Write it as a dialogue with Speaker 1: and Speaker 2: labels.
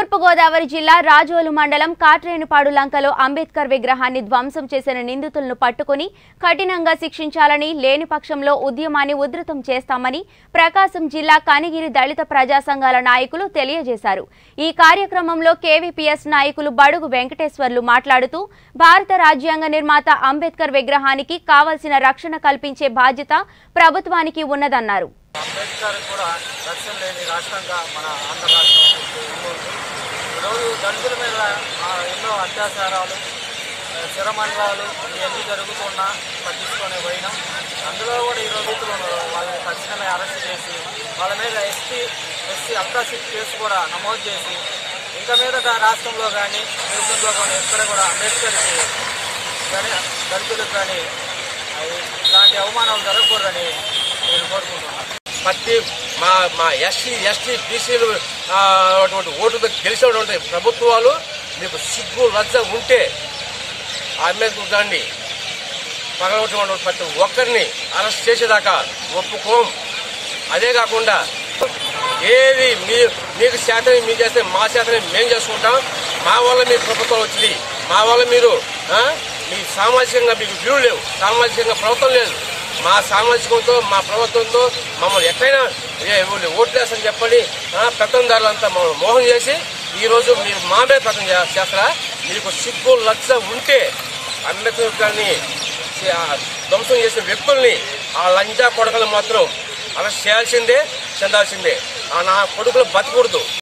Speaker 1: తూర్పుగోదావరి జిల్లా రాజోలు మండలం కాట్రేనిపాడు లంకలో అంబేద్కర్ విగ్రహాన్ని ధ్వంసం చేసిన నిందితులను పట్టుకుని కఠినంగా శిక్షించాలని లేని పక్షంలో ఉద్యమాన్ని ఉధృతం చేస్తామని ప్రకాశం జిల్లా కనిగిరి దళిత ప్రజా సంఘాల నాయకులు తెలియజేశారు ఈ కార్యక్రమంలో కేవీపీఎస్ నాయకులు బడుగు వెంకటేశ్వర్లు మాట్లాడుతూ భారత రాజ్యాంగ నిర్మాత అంబేద్కర్ విగ్రహానికి కావలసిన రక్షణ కల్పించే బాధ్యత ప్రభుత్వానికి ఉన్నదన్నారు
Speaker 2: అంబేద్కర్ కూడా రక్షణ లేని రాష్ట్రంగా మన ఆంధ్ర రాష్ట్రం ఉంది. ఈరోజు దళితుల మీద ఆ, ఎన్నో అత్యాచారాలు ఆ, శిరమండలాలు ఇవన్నీ జరుగుతున్నా పట్టించుకునే పోయినాం అందులో కూడా ఈరోజు రైతులు ఉన్నారు. వాళ్ళని తక్షణమే అరెస్ట్ చేసి వాళ్ళ మీద ఎస్టీ ఎస్సీ అల్ట్రాసిక్ కేసు కూడా నమోదు చేసి ఇంకా మీద రాష్ట్రంలో కానీ దేశంలో కానీ ఎక్కడ కూడా అంబేద్కర్కి కానీ దళితులకు కానీ అవి ఇలాంటి అవమానాలు జరగకూడదని నేను కోరుకుంటున్నాను
Speaker 3: ప్రతి మా మా ఎస్సీ ఎస్టీ బీసీలు అటువంటి ఓటుతో గెలిచినటువంటి ప్రభుత్వాలు మీకు సిగ్గు లజ్జ ఉంటే అంబేద్కర్ దాన్ని పగలగొట్టినటువంటి ప్రతి ఒక్కరిని అరెస్ట్ చేసేదాకా ఒప్పుకోం అదే కాకుండా ఏది మీ మీకు శాతం మీరు చేస్తే మా శాతం మేము చేసుకుంటాం మా వల్ల మీ ప్రభుత్వం వచ్చింది మా వల్ల మీరు ఆ, మీ సామాజికంగా మీకు విలువ లేవు సామాజికంగా ప్రభుత్వం లేదు మా సామాజికంతో మా ప్రభుత్వంతో మమ్మల్ని ఎక్కడైనా ఏ- ఓట్లేసని చెప్పండి ఆ, పెత్తందారులంతా మమ్మల్ని మోహం చేసి ఈరోజు మీరు మా మీద పెత్తం చే- చేస్తారా మీకు సిగ్గు లక్ష ఉంటే అంబేద్కర్ గారిని ఆ, ధ్వంసం చేసిన వ్యక్తుల్ని ఆ లంజా కొడకలు మాత్రం అరెస్ట్ చేయాల్సిందే చెందాల్సిందే ఆ నా కొడుకులు బతకూడదు